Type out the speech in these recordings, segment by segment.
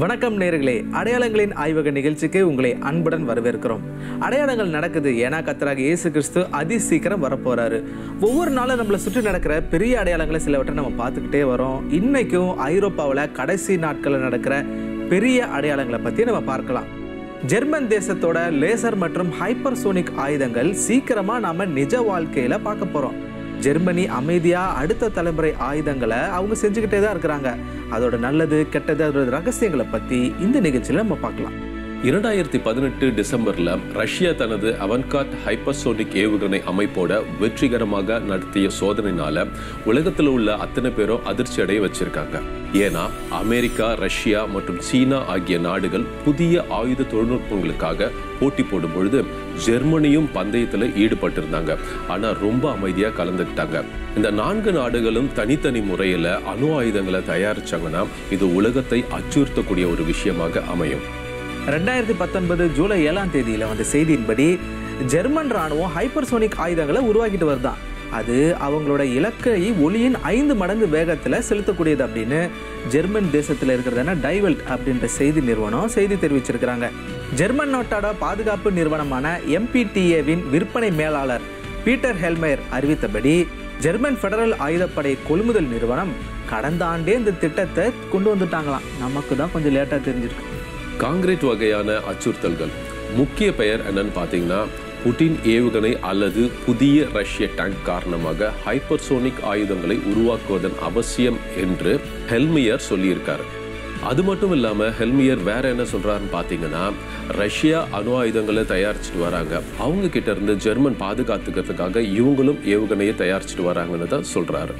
வணக்கம் நேர்களே அடையாளங்களின் ஆய்வக நிகழ்ச்சிக்கு உங்களை அன்புடன் வரவேற்கிறோம் அடையாளங்கள் நடக்குது ஏன்னா கத்தராக இயேசு கிறிஸ்து அதி சீக்கிரம் வரப்போறாரு ஒவ்வொரு நாளும் நம்மளை சுற்றி நடக்கிற பெரிய அடையாளங்களை சிலவற்றை நம்ம பார்த்துக்கிட்டே வரோம் இன்னைக்கும் ஐரோப்பாவில் கடைசி நாட்களில் நடக்கிற பெரிய அடையாளங்களை பற்றி நம்ம பார்க்கலாம் ஜெர்மன் தேசத்தோட லேசர் மற்றும் ஹைப்பர்சோனிக் ஆயுதங்கள் சீக்கிரமா நாம நிஜ வாழ்க்கையில பார்க்க போறோம் ஜெர்மனி அமைதியா அடுத்த தலைமுறை ஆயுதங்களை அவங்க செஞ்சுக்கிட்டே தான் இருக்கிறாங்க அதோட நல்லது கெட்டது அதோட ரகசியங்களை பத்தி இந்த நிகழ்ச்சியில நம்ம பார்க்கலாம் இரண்டாயிரத்தி பதினெட்டு டிசம்பர்ல ரஷ்யா தனது அவன்காட் ஹைப்பர்சோனிக் ஏவுகணை அமைப்போட வெற்றிகரமாக நடத்திய சோதனைனால உலகத்துல உள்ள அத்தனை பேரும் அதிர்ச்சி அடைய வச்சிருக்காங்க ஏன்னா அமெரிக்கா ரஷ்யா மற்றும் சீனா ஆகிய நாடுகள் புதிய ஆயுத தொழில்நுட்பங்களுக்காக போட்டி போடும் பொழுது ஜெர்மனியும் பந்தயத்துல ஈடுபட்டிருந்தாங்க ஆனா ரொம்ப அமைதியா கலந்துக்கிட்டாங்க இந்த நான்கு நாடுகளும் தனித்தனி முறையில அணு ஆயுதங்களை தயாரிச்சாங்கன்னா இது உலகத்தை அச்சுறுத்தக்கூடிய ஒரு விஷயமாக அமையும் ரெண்டாயிரத்தி பத்தொன்பது ஜூலை ஏழாம் தேதியில வந்த செய்தியின்படி ஜெர்மன் ராணுவம் ஹைப்பர்சோனிக் ஆயுதங்களை உருவாக்கிட்டு வருதான் அது அவங்களோட இலக்கை ஒளியின் ஐந்து மடங்கு வேகத்துல செலுத்தக்கூடியது அப்படின்னு ஜெர்மன் தேசத்துல இருக்கிறதான டைவெல்ட் அப்படின்ற செய்தி நிறுவனம் செய்தி தெரிவிச்சிருக்கிறாங்க ஜெர்மன் நாட்டோட பாதுகாப்பு நிறுவனமான எம்பிடிஏவின் விற்பனை மேலாளர் பீட்டர் ஹெல்மேர் அறிவித்தபடி ஜெர்மன் ஃபெடரல் ஆயுதப்படை கொள்முதல் நிறுவனம் கடந்த ஆண்டே இந்த திட்டத்தை கொண்டு வந்துட்டாங்களாம் நமக்கு தான் கொஞ்சம் லேட்டா தெரிஞ்சிருக்கு காங்கிரீட் வகையான அச்சுறுத்தல்கள் முக்கிய பெயர் என்னன்னு பார்த்தீங்கன்னா புட்டின் ஏவுகணை அல்லது புதிய ரஷ்ய டேங்க் காரணமாக ஹைப்பர்சோனிக் ஆயுதங்களை உருவாக்குவதன் அவசியம் என்று ஹெல்மியர் சொல்லியிருக்காரு அது மட்டும் இல்லாம ஹெல்மியர் வேற என்ன சொல்றாருன்னு பார்த்தீங்கன்னா ரஷ்யா அணு ஆயுதங்களை தயாரிச்சுட்டு வராங்க அவங்க கிட்ட இருந்து ஜெர்மன் பாதுகாத்துக்கிறதுக்காக இவங்களும் ஏவுகணையை தயாரிச்சுட்டு வராங்கன்னு தான் சொல்றாரு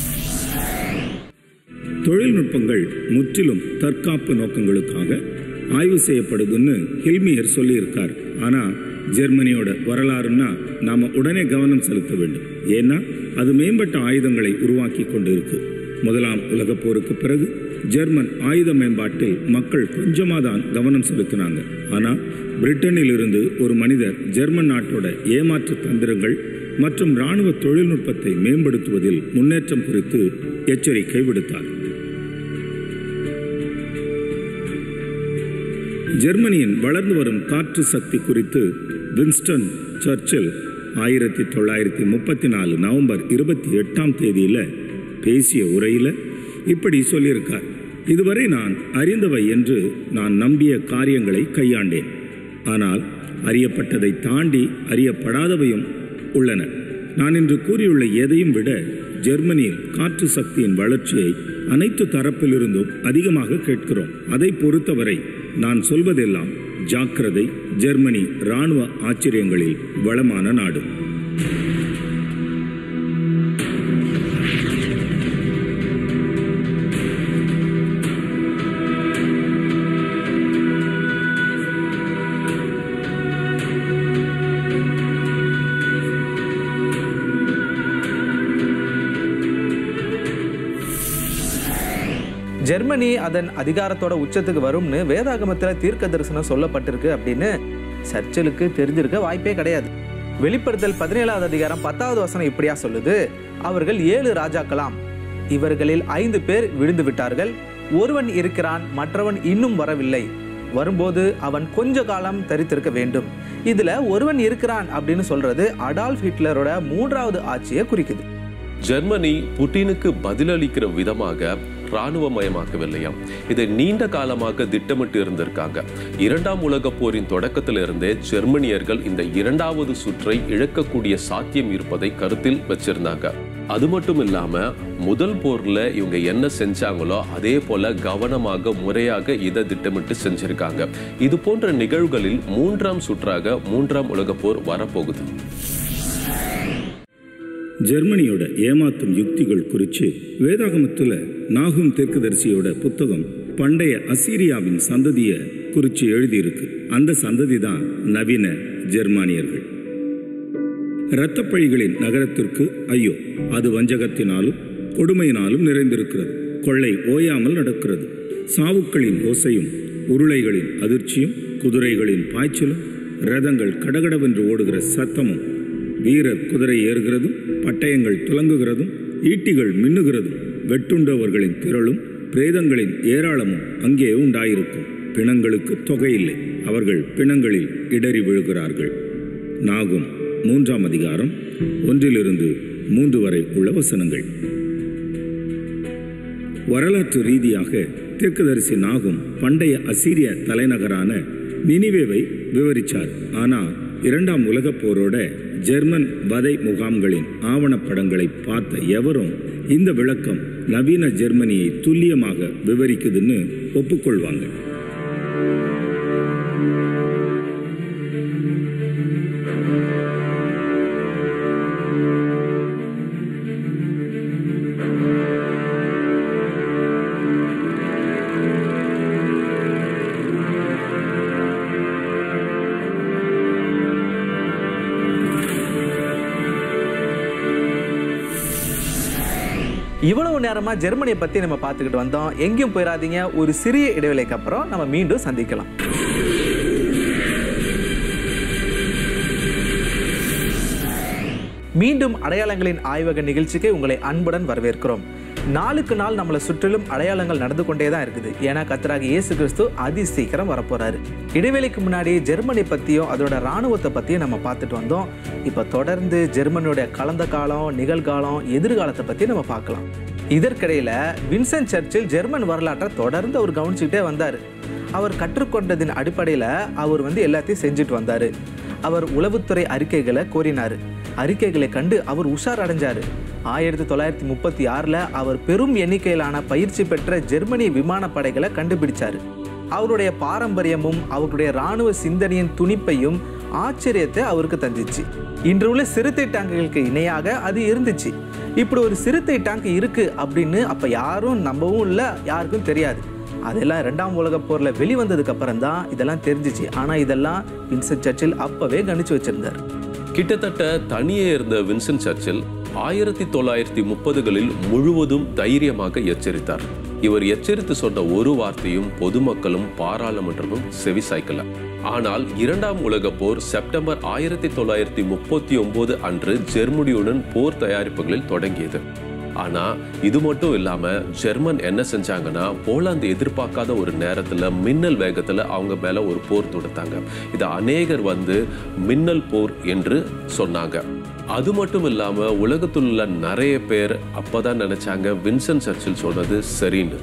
தொழில்நுட்பங்கள் முற்றிலும் தற்காப்பு நோக்கங்களுக்காக ஆய்வு செய்யப்படுதுன்னு ஹில்மியர் சொல்லியிருக்கார் ஆனா ஜெர்மனியோட வரலாறுன்னா நாம உடனே கவனம் செலுத்த வேண்டும் ஏன்னா அது மேம்பட்ட ஆயுதங்களை உருவாக்கி கொண்டு இருக்கு முதலாம் உலகப் போருக்கு பிறகு ஜெர்மன் ஆயுத மேம்பாட்டில் மக்கள் கொஞ்சமா தான் கவனம் செலுத்தினாங்க ஆனா பிரிட்டனில் இருந்து ஒரு மனிதர் ஜெர்மன் நாட்டோட ஏமாற்று தந்திரங்கள் மற்றும் இராணுவ தொழில்நுட்பத்தை மேம்படுத்துவதில் முன்னேற்றம் குறித்து எச்சரிக்கை விடுத்தார் ஜெர்மனியின் வளர்ந்து வரும் காற்று சக்தி குறித்து வின்ஸ்டன் சர்ச்சில் ஆயிரத்தி தொள்ளாயிரத்தி முப்பத்தி நாலு நவம்பர் இருபத்தி எட்டாம் தேதியில பேசிய உரையில இப்படி சொல்லியிருக்கார் இதுவரை நான் அறிந்தவை என்று நான் நம்பிய காரியங்களை கையாண்டேன் ஆனால் அறியப்பட்டதை தாண்டி அறியப்படாதவையும் உள்ளன நான் இன்று கூறியுள்ள எதையும் விட ஜெர்மனியில் காற்று சக்தியின் வளர்ச்சியை அனைத்து தரப்பிலிருந்தும் அதிகமாக கேட்கிறோம் அதை பொறுத்தவரை நான் சொல்வதெல்லாம் ஜாக்கிரதை ஜெர்மனி இராணுவ ஆச்சரியங்களில் வளமான நாடு ஜெர்மனி அதன் அதிகாரத்தோட உச்சத்துக்கு வரும்னு வேதாகமத்தில் தீர்க்க தரிசனம் சொல்லப்பட்டிருக்கு அப்படின்னு சர்ச்சிலுக்கு தெரிஞ்சிருக்க வாய்ப்பே கிடையாது வெளிப்படுத்தல் பதினேழாவது அதிகாரம் பத்தாவது வசனம் இப்படியா சொல்லுது அவர்கள் ஏழு ராஜாக்களாம் இவர்களில் ஐந்து பேர் விழுந்து விட்டார்கள் ஒருவன் இருக்கிறான் மற்றவன் இன்னும் வரவில்லை வரும்போது அவன் கொஞ்ச காலம் தரித்திருக்க வேண்டும் இதுல ஒருவன் இருக்கிறான் அப்படின்னு சொல்றது அடால்ஃப் ஹிட்லரோட மூன்றாவது ஆட்சியை குறிக்குது ஜெர்மனி புட்டினுக்கு பதிலளிக்கிற விதமாக இராணுவமயமாக்கவில்லையாம் இதை நீண்ட காலமாக திட்டமிட்டு இருந்திருக்காங்க இரண்டாம் உலக போரின் தொடக்கத்திலிருந்தே ஜெர்மனியர்கள் இந்த இரண்டாவது சுற்றை இழக்கக்கூடிய சாத்தியம் இருப்பதை கருத்தில் வச்சிருந்தாங்க அது மட்டும் இல்லாம முதல் போர்ல இவங்க என்ன செஞ்சாங்களோ அதே போல கவனமாக முறையாக இதை திட்டமிட்டு செஞ்சிருக்காங்க இது போன்ற நிகழ்வுகளில் மூன்றாம் சுற்றாக மூன்றாம் உலக போர் வரப்போகுது ஜெர்மனியோட ஏமாத்தும் யுக்திகள் குறித்து வேதாகமத்தில் நாகும் தெற்குதரிசியோட புத்தகம் பண்டைய அசீரியாவின் சந்ததியை குறித்து எழுதியிருக்கு அந்த சந்ததி தான் நவீன ஜெர்மானியர்கள் இரத்தப்பழிகளின் நகரத்திற்கு ஐயோ அது வஞ்சகத்தினாலும் கொடுமையினாலும் நிறைந்திருக்கிறது கொள்ளை ஓயாமல் நடக்கிறது சாவுக்களின் ஓசையும் உருளைகளின் அதிர்ச்சியும் குதிரைகளின் பாய்ச்சலும் ரதங்கள் கடகடவென்று ஓடுகிற சத்தமும் வீரர் குதிரை ஏறுகிறதும் பட்டயங்கள் துலங்குகிறதும் ஈட்டிகள் மின்னுகிறதும் வெட்டுண்டவர்களின் திரளும் பிரேதங்களின் ஏராளமும் அங்கே உண்டாயிருக்கும் பிணங்களுக்கு தொகையில்லை அவர்கள் பிணங்களில் இடறி விழுகிறார்கள் நாகும் மூன்றாம் அதிகாரம் ஒன்றிலிருந்து மூன்று வரை உள்ள வசனங்கள் வரலாற்று ரீதியாக தீர்க்கதரிசி நாகும் பண்டைய அசீரிய தலைநகரான நினிவேவை விவரித்தார் ஆனால் இரண்டாம் உலகப் போரோட ஜெர்மன் வதை முகாம்களின் ஆவணப்படங்களை பார்த்த எவரும் இந்த விளக்கம் நவீன ஜெர்மனியை துல்லியமாக விவரிக்குதுன்னு ஒப்புக்கொள்வாங்க இவ்வளவு நேரமா ஜெர்மனியை பத்தி நம்ம பார்த்துக்கிட்டு வந்தோம் எங்கேயும் போயிடாதீங்க ஒரு சிறிய இடைவேளைக்கு அப்புறம் நம்ம மீண்டும் சந்திக்கலாம் மீண்டும் அடையாளங்களின் ஆய்வக நிகழ்ச்சிக்கு உங்களை அன்புடன் வரவேற்கிறோம் நாளுக்கு நாள் நம்மளை சுற்றிலும் அடையாளங்கள் நடந்து கொண்டே தான் இருக்குது ஏன்னா கத்தராக இயேசு கிறிஸ்து அதி சீக்கிரம் வரப்போறாரு இடைவேளைக்கு முன்னாடி ஜெர்மனி பத்தியும் அதோட ராணுவத்தை பத்தியும் நம்ம பார்த்துட்டு வந்தோம் இப்போ தொடர்ந்து ஜெர்மனியோட கலந்த காலம் நிகழ்காலம் எதிர்காலத்தை பத்தி நம்ம பார்க்கலாம் இதற்கிடையில வின்சென்ட் சர்ச்சில் ஜெர்மன் வரலாற்றை தொடர்ந்து அவர் கவனிச்சுக்கிட்டே வந்தார் அவர் கற்றுக்கொண்டதின் அடிப்படையில் அவர் வந்து எல்லாத்தையும் செஞ்சுட்டு வந்தார் அவர் உளவுத்துறை அறிக்கைகளை கோரினார் அறிக்கைகளை கண்டு அவர் உஷார் அடைஞ்சாரு ஆயிரத்தி தொள்ளாயிரத்தி முப்பத்தி ஆறில் அவர் பெரும் எண்ணிக்கையிலான பயிற்சி பெற்ற ஜெர்மனி விமானப்படைகளை கண்டுபிடிச்சாரு அவருடைய பாரம்பரியமும் அவருடைய இராணுவ சிந்தனையின் துணிப்பையும் ஆச்சரியத்தை அவருக்கு தந்துச்சு இன்று உள்ள சிறுத்தை டேங்குகளுக்கு இணையாக அது இருந்துச்சு இப்படி ஒரு சிறுத்தை டேங்க் இருக்கு அப்படின்னு அப்ப யாரும் நம்பவும் இல்லை யாருக்கும் தெரியாது அதெல்லாம் ரெண்டாம் உலக போர்ல வெளிவந்ததுக்கு அப்புறம் தான் இதெல்லாம் தெரிஞ்சிச்சு ஆனா இதெல்லாம் வின்சென்ட் சர்ச்சில் அப்பவே கணிச்சு வச்சிருந்தார் கிட்டத்தட்ட தனியே இருந்த வின்சென்ட் சர்ச்சில் ஆயிரத்தி தொள்ளாயிரத்தி முப்பதுகளில் முழுவதும் தைரியமாக எச்சரித்தார் இவர் எச்சரித்து சொன்ன ஒரு வார்த்தையும் பொதுமக்களும் பாராளுமன்றமும் செவிசாய்க்கல ஆனால் இரண்டாம் உலக போர் செப்டம்பர் ஆயிரத்தி தொள்ளாயிரத்தி முப்பத்தி ஒன்பது அன்று ஜெர்மனியுடன் போர் தயாரிப்புகளில் தொடங்கியது ஆனா இது மட்டும் இல்லாம ஜெர்மன் என்ன செஞ்சாங்கன்னா போலாந்து எதிர்பார்க்காத ஒரு நேரத்துல மின்னல் வேகத்துல அவங்க மேல ஒரு போர் தொடுத்தாங்க இதை அநேகர் வந்து மின்னல் போர் என்று சொன்னாங்க அது மட்டும் இல்லாம உலகத்தில் உள்ள நிறைய பேர் அப்பதான் நினைச்சாங்க வின்சென்ட் சர்ச்சில் சொன்னது சரின்னு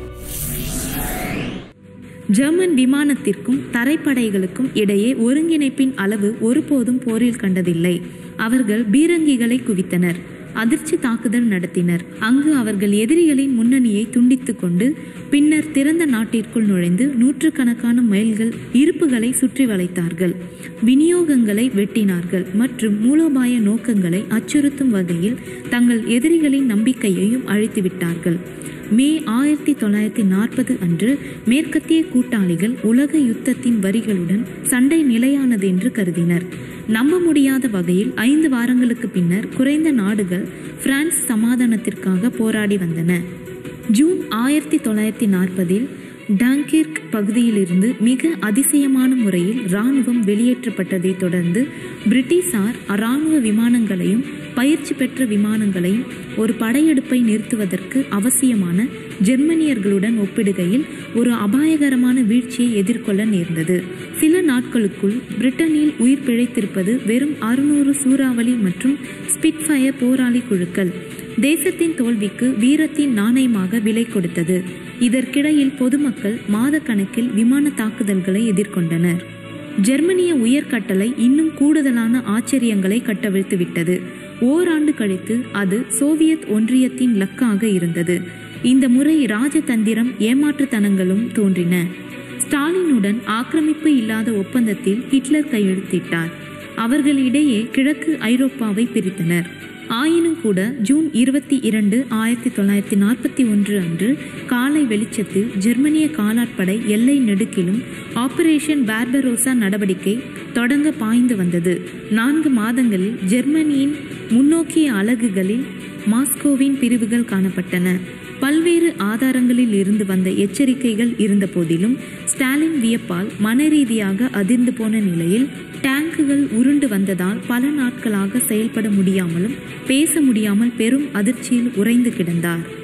ஜெர்மன் விமானத்திற்கும் தரைப்படைகளுக்கும் இடையே ஒருங்கிணைப்பின் அளவு ஒருபோதும் போரில் கண்டதில்லை அவர்கள் பீரங்கிகளை குவித்தனர் அதிர்ச்சி தாக்குதல் நடத்தினர் அங்கு அவர்கள் எதிரிகளின் முன்னணியை துண்டித்துக் கொண்டு பின்னர் திறந்த நாட்டிற்குள் நுழைந்து நூற்றுக்கணக்கான மைல்கள் இருப்புகளை சுற்றி வளைத்தார்கள் விநியோகங்களை வெட்டினார்கள் மற்றும் மூலோபாய நோக்கங்களை அச்சுறுத்தும் வகையில் தங்கள் எதிரிகளின் நம்பிக்கையையும் அழித்துவிட்டார்கள் மே ஆயிரத்தி தொள்ளாயிரத்தி நாற்பது அன்று மேற்கத்திய கூட்டாளிகள் உலக யுத்தத்தின் வரிகளுடன் சண்டை நிலையானது என்று கருதினர் நம்ப முடியாத வகையில் ஐந்து வாரங்களுக்கு பின்னர் குறைந்த நாடுகள் பிரான்ஸ் சமாதானத்திற்காக போராடி வந்தன ஜூன் ஆயிரத்தி தொள்ளாயிரத்தி நாற்பதில் டாங்கிர்க் பகுதியிலிருந்து மிக அதிசயமான முறையில் இராணுவம் வெளியேற்றப்பட்டதை தொடர்ந்து பிரிட்டிஷார் இராணுவ விமானங்களையும் பயிற்சி பெற்ற விமானங்களையும் ஒரு படையெடுப்பை நிறுத்துவதற்கு அவசியமான ஜெர்மனியர்களுடன் ஒப்பிடுகையில் ஒரு அபாயகரமான வீழ்ச்சியை எதிர்கொள்ள நேர்ந்தது சில நாட்களுக்குள் பிரிட்டனில் உயிர் பிழைத்திருப்பது வெறும் அறுநூறு சூறாவளி மற்றும் ஸ்பிட்ஃபயர் போராளி குழுக்கள் தேசத்தின் தோல்விக்கு வீரத்தின் நாணயமாக விலை கொடுத்தது இதற்கிடையில் பொதுமக்கள் மாதக்கணக்கில் விமான தாக்குதல்களை எதிர்கொண்டனர் ஜெர்மனிய உயர்கட்டளை இன்னும் கூடுதலான ஆச்சரியங்களை கட்டவிழ்த்து விட்டது ஓராண்டு கழித்து அது சோவியத் ஒன்றியத்தின் லக்காக இருந்தது இந்த முறை ராஜதந்திரம் ஏமாற்றுத்தனங்களும் தோன்றின ஸ்டாலினுடன் ஆக்கிரமிப்பு இல்லாத ஒப்பந்தத்தில் ஹிட்லர் கையெழுத்திட்டார் அவர்களிடையே கிழக்கு ஐரோப்பாவை பிரித்தனர் ஆயினும் கூட ஜூன் இருபத்தி இரண்டு ஆயிரத்தி தொள்ளாயிரத்தி நாற்பத்தி ஒன்று அன்று காலை வெளிச்சத்தில் ஜெர்மனிய காலாட்படை எல்லை நெடுக்கிலும் ஆபரேஷன் பார்பரோசா நடவடிக்கை தொடங்க பாய்ந்து வந்தது நான்கு மாதங்களில் ஜெர்மனியின் முன்னோக்கிய அலகுகளில் மாஸ்கோவின் பிரிவுகள் காணப்பட்டன பல்வேறு ஆதாரங்களில் இருந்து வந்த எச்சரிக்கைகள் இருந்த போதிலும் ஸ்டாலின் வியப்பால் மனரீதியாக அதிர்ந்து போன நிலையில் டேங்குகள் உருண்டு வந்ததால் பல நாட்களாக செயல்பட முடியாமலும் பேச முடியாமல் பெரும் அதிர்ச்சியில் உறைந்து கிடந்தார்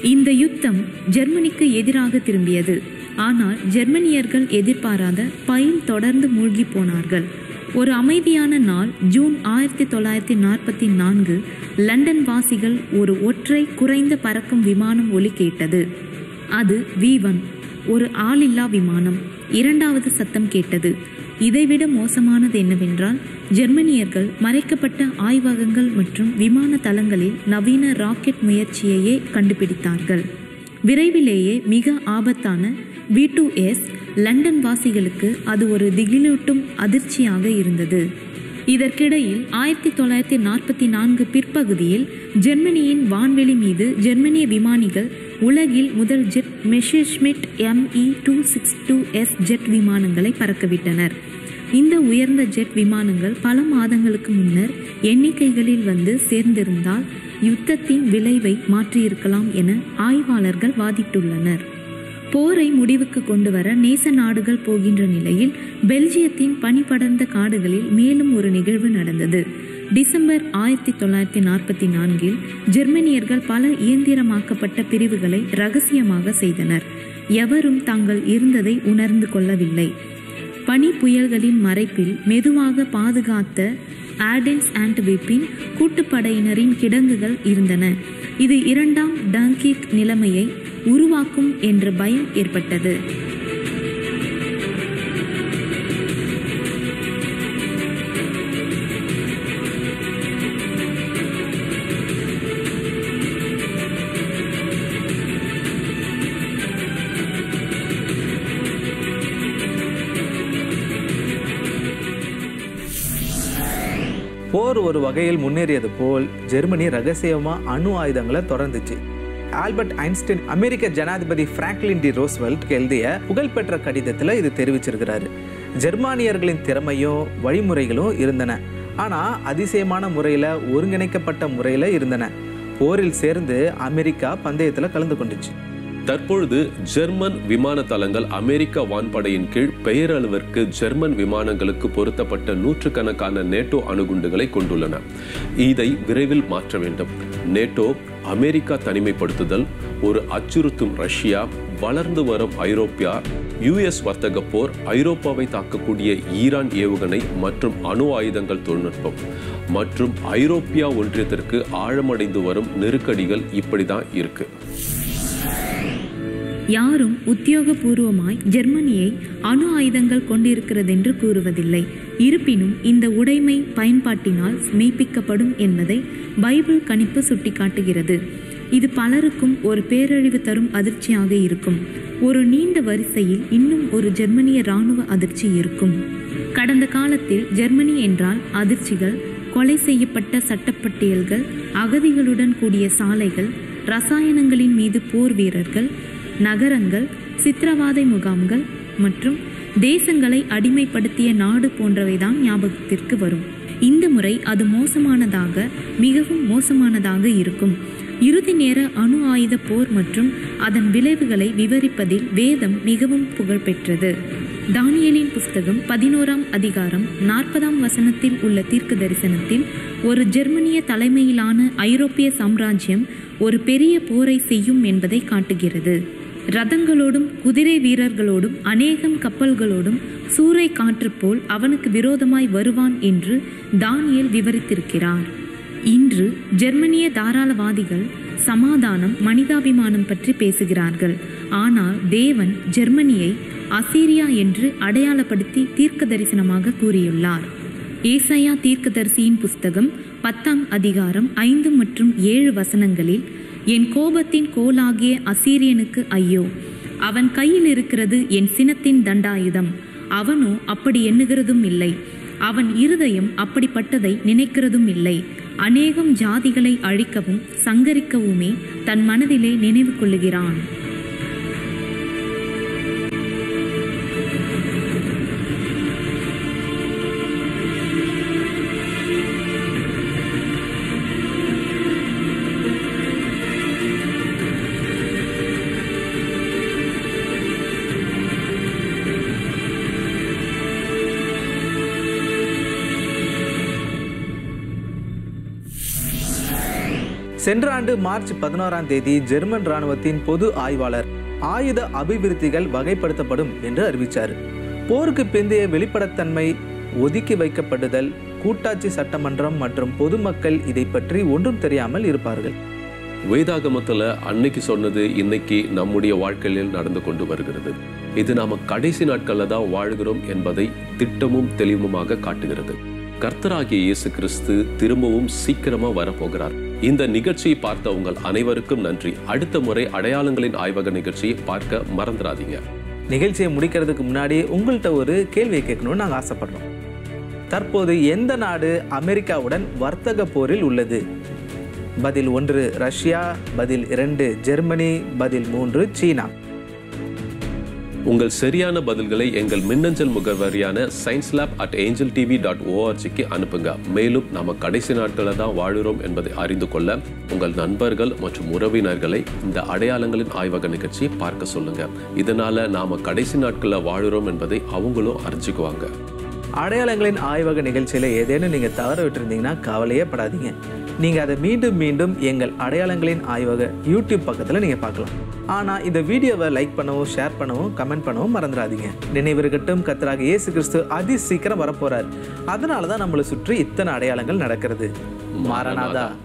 இந்த யுத்தம் ஜெர்மனிக்கு எதிராக திரும்பியது ஆனால் ஜெர்மனியர்கள் எதிர்பாராத பயில் தொடர்ந்து மூழ்கி போனார்கள் ஒரு அமைதியான நாள் ஜூன் ஆயிரத்தி தொள்ளாயிரத்தி நாற்பத்தி நான்கு லண்டன் வாசிகள் ஒரு ஒற்றை குறைந்த பறக்கும் விமானம் ஒலி கேட்டது அது வீவன் ஒரு ஆளில்லா விமானம் இரண்டாவது சத்தம் கேட்டது இதைவிட மோசமானது என்னவென்றால் ஜெர்மனியர்கள் மறைக்கப்பட்ட ஆய்வகங்கள் மற்றும் விமான தளங்களில் நவீன ராக்கெட் முயற்சியையே கண்டுபிடித்தார்கள் விரைவிலேயே மிக ஆபத்தான வி டூ எஸ் லண்டன் வாசிகளுக்கு அது ஒரு திகிலூட்டும் அதிர்ச்சியாக இருந்தது இதற்கிடையில் ஆயிரத்தி தொள்ளாயிரத்தி நாற்பத்தி நான்கு பிற்பகுதியில் ஜெர்மனியின் வான்வெளி மீது ஜெர்மனிய விமானிகள் உலகில் முதல் jet Messerschmitt ME two six two s jet விமானங்களை பறக்கவிட்டனர் இந்த உயர்ந்த ஜெட் விமானங்கள் பல மாதங்களுக்கு முன்னர் எண்ணிக்கைகளில் வந்து சேர்ந்திருந்தால் யுத்தத்தின் விளைவை மாற்றியிருக்கலாம் என ஆய்வாளர்கள் வாதிட்டுள்ளனர் போரை முடிவுக்கு கொண்டு வர நேச நாடுகள் போகின்ற நிலையில் பெல்ஜியத்தின் பனிபடர்ந்த காடுகளில் மேலும் ஒரு நிகழ்வு நடந்தது டிசம்பர் ஆயிரத்தி தொள்ளாயிரத்தி நாற்பத்தி நான்கில் ஜெர்மனியர்கள் பல இயந்திரமாக்கப்பட்ட பிரிவுகளை ரகசியமாக செய்தனர் எவரும் தாங்கள் இருந்ததை உணர்ந்து கொள்ளவில்லை பனி புயல்களின் மறைப்பில் மெதுவாக பாதுகாத்த ஆடென்ஸ் ஆண்ட்விப்பின் கூட்டுப்படையினரின் கிடங்குகள் இருந்தன இது இரண்டாம் டங்கிக் நிலைமையை உருவாக்கும் என்ற பயம் ஏற்பட்டது போர் ஒரு வகையில் முன்னேறியது போல் ஜெர்மனி ரகசியமா அணு ஆயுதங்களை தொடர்ந்துச்சு ஆல்பர்ட் ஐன்ஸ்டைன் அமெரிக்க ஜனாதிபதி பிராங்க்லின் டி ரோஸ்வெல்ட் எழுதிய புகழ்பெற்ற கடிதத்தில் இது தெரிவிச்சிருக்கிறாரு ஜெர்மானியர்களின் திறமையும் வழிமுறைகளும் இருந்தன ஆனா அதிசயமான முறையில ஒருங்கிணைக்கப்பட்ட முறையில இருந்தன போரில் சேர்ந்து அமெரிக்கா பந்தயத்துல கலந்து கொண்டுச்சு தற்பொழுது ஜெர்மன் விமான தளங்கள் அமெரிக்க வான்படையின் கீழ் பெயரளவிற்கு ஜெர்மன் விமானங்களுக்கு பொருத்தப்பட்ட நூற்றுக்கணக்கான நேட்டோ அணுகுண்டுகளை கொண்டுள்ளன இதை விரைவில் மாற்ற வேண்டும் நேட்டோ அமெரிக்கா தனிமைப்படுத்துதல் ஒரு அச்சுறுத்தும் ரஷ்யா வளர்ந்து வரும் ஐரோப்பியா யுஎஸ் வர்த்தக போர் ஐரோப்பாவை தாக்கக்கூடிய ஈரான் ஏவுகணை மற்றும் அணு ஆயுதங்கள் தொழில்நுட்பம் மற்றும் ஐரோப்பியா ஒன்றியத்திற்கு ஆழமடைந்து வரும் நெருக்கடிகள் இப்படிதான் இருக்கு யாரும் உத்தியோகபூர்வமாய் ஜெர்மனியை அணு ஆயுதங்கள் கொண்டிருக்கிறதென்று கூறுவதில்லை இருப்பினும் இந்த உடைமை பயன்பாட்டினால் மெய்ப்பிக்கப்படும் என்பதை பைபிள் கணிப்பு சுட்டிக்காட்டுகிறது இது பலருக்கும் ஒரு பேரழிவு தரும் அதிர்ச்சியாக இருக்கும் ஒரு நீண்ட வரிசையில் இன்னும் ஒரு ஜெர்மனிய இராணுவ அதிர்ச்சி இருக்கும் கடந்த காலத்தில் ஜெர்மனி என்றால் அதிர்ச்சிகள் கொலை செய்யப்பட்ட சட்டப்பட்டியல்கள் அகதிகளுடன் கூடிய சாலைகள் ரசாயனங்களின் மீது போர் வீரர்கள் நகரங்கள் சித்திரவாதை முகாம்கள் மற்றும் தேசங்களை அடிமைப்படுத்திய நாடு போன்றவைதான் ஞாபகத்திற்கு வரும் இந்த முறை அது மோசமானதாக மிகவும் மோசமானதாக இருக்கும் இறுதி நேர அணு ஆயுத போர் மற்றும் அதன் விளைவுகளை விவரிப்பதில் வேதம் மிகவும் புகழ்பெற்றது தானியலின் புஸ்தகம் பதினோராம் அதிகாரம் நாற்பதாம் வசனத்தில் உள்ள தீர்க்க தரிசனத்தில் ஒரு ஜெர்மனிய தலைமையிலான ஐரோப்பிய சாம்ராஜ்யம் ஒரு பெரிய போரை செய்யும் என்பதை காட்டுகிறது ரதங்களோடும் குதிரை வீரர்களோடும் அநேகம் கப்பல்களோடும் சூறை காற்று போல் அவனுக்கு விரோதமாய் வருவான் என்று தானியல் விவரித்திருக்கிறார் இன்று ஜெர்மனிய தாராளவாதிகள் சமாதானம் மனிதாபிமானம் பற்றி பேசுகிறார்கள் ஆனால் தேவன் ஜெர்மனியை அசீரியா என்று அடையாளப்படுத்தி தீர்க்க தரிசனமாக கூறியுள்ளார் ஏசாயா தீர்க்கதரிசியின் புஸ்தகம் பத்தாம் அதிகாரம் ஐந்து மற்றும் ஏழு வசனங்களில் என் கோபத்தின் கோலாகிய அசீரியனுக்கு ஐயோ அவன் கையில் இருக்கிறது என் சினத்தின் தண்டாயுதம் அவனோ அப்படி எண்ணுகிறதும் இல்லை அவன் இருதயம் அப்படிப்பட்டதை நினைக்கிறதும் இல்லை அநேகம் ஜாதிகளை அழிக்கவும் சங்கரிக்கவுமே தன் மனதிலே நினைவு கொள்ளுகிறான் சென்ற ஆண்டு மார்ச் பதினோராம் தேதி ஜெர்மன் ராணுவத்தின் பொது ஆய்வாளர் ஆயுத அபிவிருத்திகள் வகைப்படுத்தப்படும் என்று அறிவித்தார் போருக்கு பிந்தைய வெளிப்படத்தன்மை ஒதுக்கி வைக்கப்படுதல் கூட்டாட்சி சட்டமன்றம் மற்றும் பொதுமக்கள் இதை பற்றி ஒன்றும் தெரியாமல் இருப்பார்கள் வேதாகமத்துல அன்னைக்கு சொன்னது இன்னைக்கு நம்முடைய வாழ்க்கையில் நடந்து கொண்டு வருகிறது இது நாம கடைசி நாட்கள்ல தான் வாழ்கிறோம் என்பதை திட்டமும் தெளிவுமாக காட்டுகிறது கர்த்தராகிய இயேசு கிறிஸ்து திரும்பவும் சீக்கிரமா வரப்போகிறார் இந்த நிகழ்ச்சியை பார்த்த உங்கள் அனைவருக்கும் நன்றி அடுத்த முறை அடையாளங்களின் ஆய்வக நிகழ்ச்சியை பார்க்க மறந்துடாதீங்க நிகழ்ச்சியை முடிக்கிறதுக்கு முன்னாடி உங்கள்கிட்ட ஒரு கேள்வியை கேட்கணும்னு நாங்கள் ஆசைப்படுறோம் தற்போது எந்த நாடு அமெரிக்காவுடன் வர்த்தக போரில் உள்ளது பதில் ஒன்று ரஷ்யா பதில் இரண்டு ஜெர்மனி பதில் மூன்று சீனா உங்கள் சரியான பதில்களை எங்கள் மின்னஞ்சல் முகவரியான science lab at Angel TV dot ஓஆர்ஜிக்கு அனுப்புங்க மேலும் நாம கடைசி நாட்களில் தான் வாழுறோம் என்பதை அறிந்து கொள்ள உங்கள் நண்பர்கள் மற்றும் உறவினர்களை இந்த அடையாளங்களின் ஆய்வக நிகழ்ச்சியை பார்க்க சொல்லுங்க இதனால நாம கடைசி நாட்களில் வாழுறோம் என்பதை அவங்களும் அறிஞ்சுக்குவாங்க அடையாளங்களின் ஆய்வக நிகழ்ச்சியில் ஏதேனும் நீங்கள் தவற விட்டுருந்தீங்கன்னா கவலையே படாதீங்க நீங்கள் அதை மீண்டும் மீண்டும் எங்கள் அடையாளங்களின் ஆய்வக யூடியூப் பக்கத்தில் நீங்கள் பார்க்கலாம் ஆனால் இந்த வீடியோவை லைக் பண்ணவும் ஷேர் பண்ணவும் கமெண்ட் பண்ணவும் மறந்துடாதீங்க நினைவிருக்கட்டும் கத்தராக இயேசு கிறிஸ்து அதி சீக்கிரம் வரப்போறார் அதனால தான் நம்மளை சுற்றி இத்தனை அடையாளங்கள் நடக்கிறது மாரநாதா